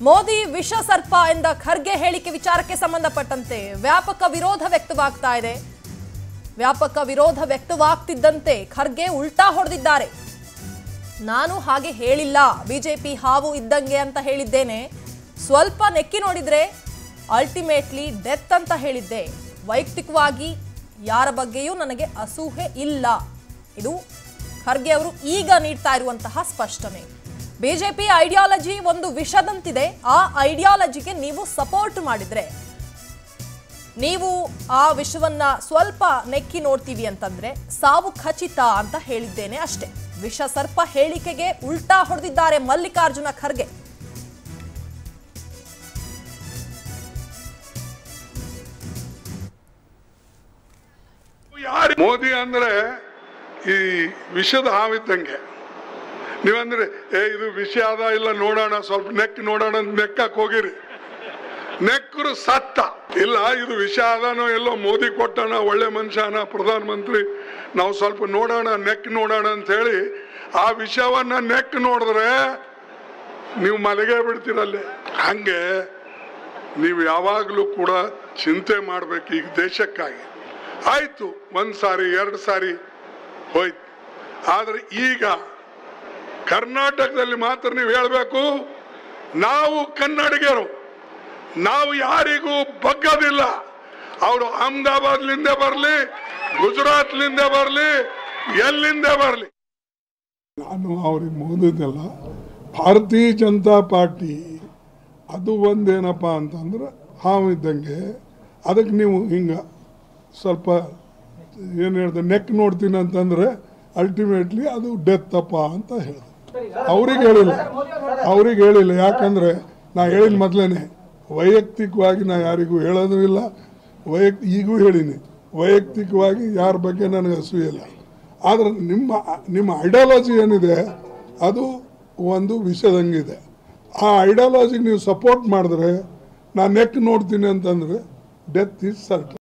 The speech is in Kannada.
ಮೋದಿ ವಿಷ ಸರ್ಪ ಎಂದ ಖರ್ಗೆ ಹೇಳಿಕೆ ವಿಚಾರಕ್ಕೆ ಸಂಬಂಧಪಟ್ಟಂತೆ ವ್ಯಾಪಕ ವಿರೋಧ ವ್ಯಕ್ತವಾಗ್ತಾ ಇದೆ ವ್ಯಾಪಕ ವಿರೋಧ ವ್ಯಕ್ತವಾಗ್ತಿದ್ದಂತೆ ಖರ್ಗೆ ಉಲ್ಟಾ ಹೊಡೆದಿದ್ದಾರೆ ನಾನು ಹಾಗೆ ಹೇಳಿಲ್ಲ ಬಿಜೆಪಿ ಹಾವು ಇದ್ದಂಗೆ ಅಂತ ಹೇಳಿದ್ದೇನೆ ಸ್ವಲ್ಪ ನೆಕ್ಕಿ ನೋಡಿದ್ರೆ ಅಲ್ಟಿಮೇಟ್ಲಿ ಡೆತ್ ಅಂತ ಹೇಳಿದ್ದೆ ವೈಯಕ್ತಿಕವಾಗಿ ಯಾರ ಬಗ್ಗೆಯೂ ನನಗೆ ಅಸೂಹೆ ಇಲ್ಲ ಇದು ಖರ್ಗೆ ಅವರು ಈಗ ನೀಡ್ತಾ ಇರುವಂತಹ ಸ್ಪಷ್ಟನೆ ಬಿಜೆಪಿ ಐಡಿಯಾಲಜಿ ಒಂದು ವಿಷದಂತಿದೆ ಆ ಐಡಿಯಾಲಜಿಗೆ ನೀವು ಸಪೋರ್ಟ್ ಮಾಡಿದ್ರೆ ನೀವು ಆ ವಿಷವನ್ನ ಸ್ವಲ್ಪ ನೆಕ್ಕಿ ನೋಡ್ತೀವಿ ಅಂತಂದ್ರೆ ಸಾವು ಖಚಿತ ಅಂತ ಹೇಳಿದ್ದೇನೆ ಅಷ್ಟೇ ವಿಷ ಸರ್ಪ ಹೇಳಿಕೆಗೆ ಉಲ್ಟಾ ಹೊಡೆದಿದ್ದಾರೆ ಮಲ್ಲಿಕಾರ್ಜುನ ಖರ್ಗೆ ಯಾರು ಮೋದಿ ಅಂದ್ರೆ ಈ ವಿಷದ ಹಾವಿದ್ದಂಗೆ ನೀವಂದ್ರೆ ಏ ಇದು ವಿಷ ಅದ ಇಲ್ಲ ನೋಡೋಣ ಸ್ವಲ್ಪ ನೆಕ್ ನೋಡೋಣ ಅಂತ ನೆಕ್ಕಕ್ ಹೋಗಿರಿ ನೆಕ್ಕರು ಸತ್ತ ಇಲ್ಲ ಇದು ವಿಷ ಅದಾನೋ ಎಲ್ಲೋ ಮೋದಿ ಕೊಟ್ಟಣ ಒಳ್ಳೆ ಮನುಷ್ಯನ ಪ್ರಧಾನ ಮಂತ್ರಿ ನಾವು ಸ್ವಲ್ಪ ನೋಡೋಣ ನೆಕ್ ನೋಡೋಣ ಅಂತ ಹೇಳಿ ಆ ವಿಷಯವನ್ನ ನೆಕ್ ನೋಡಿದ್ರೆ ನೀವು ಮಲಗೇ ಬಿಡ್ತೀರಲ್ಲೇ ಹಂಗೆ ನೀವು ಯಾವಾಗಲೂ ಕೂಡ ಚಿಂತೆ ಮಾಡ್ಬೇಕು ಈಗ ದೇಶಕ್ಕಾಗಿ ಆಯ್ತು ಒಂದ್ ಸಾರಿ ಎರಡು ಸಾರಿ ಹೋಯ್ತು ಆದ್ರೆ ಈಗ ಕರ್ನಾಟಕದಲ್ಲಿ ಮಾತ್ರ ನೀವು ಹೇಳಬೇಕು ನಾವು ಕನ್ನಡಿಗರು ನಾವು ಯಾರಿಗೂ ಬಗ್ಗದಿಲ್ಲ ಅವರು ಅಹಮದಾಬಾದ್ಲಿಂದ ಬರಲಿ ಗುಜರಾತ್ಲಿಂದ ಬರಲಿ ಎಲ್ಲಿಂದ ಬರಲಿ ನಾನು ಅವ್ರಿಗೆ ಮೋದಿದ್ದೆಲ್ಲ ಭಾರತೀಯ ಜನತಾ ಪಾರ್ಟಿ ಅದು ಒಂದೇನಪ್ಪ ಅಂತಂದ್ರೆ ಹಾವು ಇದ್ದಂಗೆ ಅದಕ್ಕೆ ನೀವು ಹಿಂಗೆ ಸ್ವಲ್ಪ ಏನು ಹೇಳ್ದೆ ನೆಕ್ ನೋಡ್ತೀನಿ ಅಂತಂದ್ರೆ ಅಲ್ಟಿಮೇಟ್ಲಿ ಅದು ಡೆತ್ ಅಪ್ಪ ಅಂತ ಹೇಳಿದೆ ಅವ್ರಿಗೆ ಹೇಳಿಲ್ಲ ಅವ್ರಿಗೆ ಹೇಳಿಲ್ಲ ಯಾಕಂದ್ರೆ ನಾ ಹೇಳಿದ ಮೊದಲೇನೆ ವೈಯಕ್ತಿಕವಾಗಿ ನಾ ಯಾರಿಗೂ ಹೇಳೋದು ಇಲ್ಲ ವೈಯಕ್ತಿ ಈಗೂ ಹೇಳಿನಿ ವೈಯಕ್ತಿಕವಾಗಿ ಯಾರ ಬಗ್ಗೆ ನನಗೆ ಅಸೂಯೆ ಇಲ್ಲ ಆದ್ರೆ ನಿಮ್ಮ ನಿಮ್ಮ ಐಡಿಯಾಲಜಿ ಏನಿದೆ ಅದು ಒಂದು ವಿಷದಂಗಿದೆ ಆ ಐಡಿಯಾಲಜಿಗೆ ನೀವು ಸಪೋರ್ಟ್ ಮಾಡಿದ್ರೆ ನಾನು ನೆಕ್ ನೋಡ್ತೀನಿ ಅಂತಂದ್ರೆ ಡೆತ್ ಈಸ್ ಸರ್ಟನ್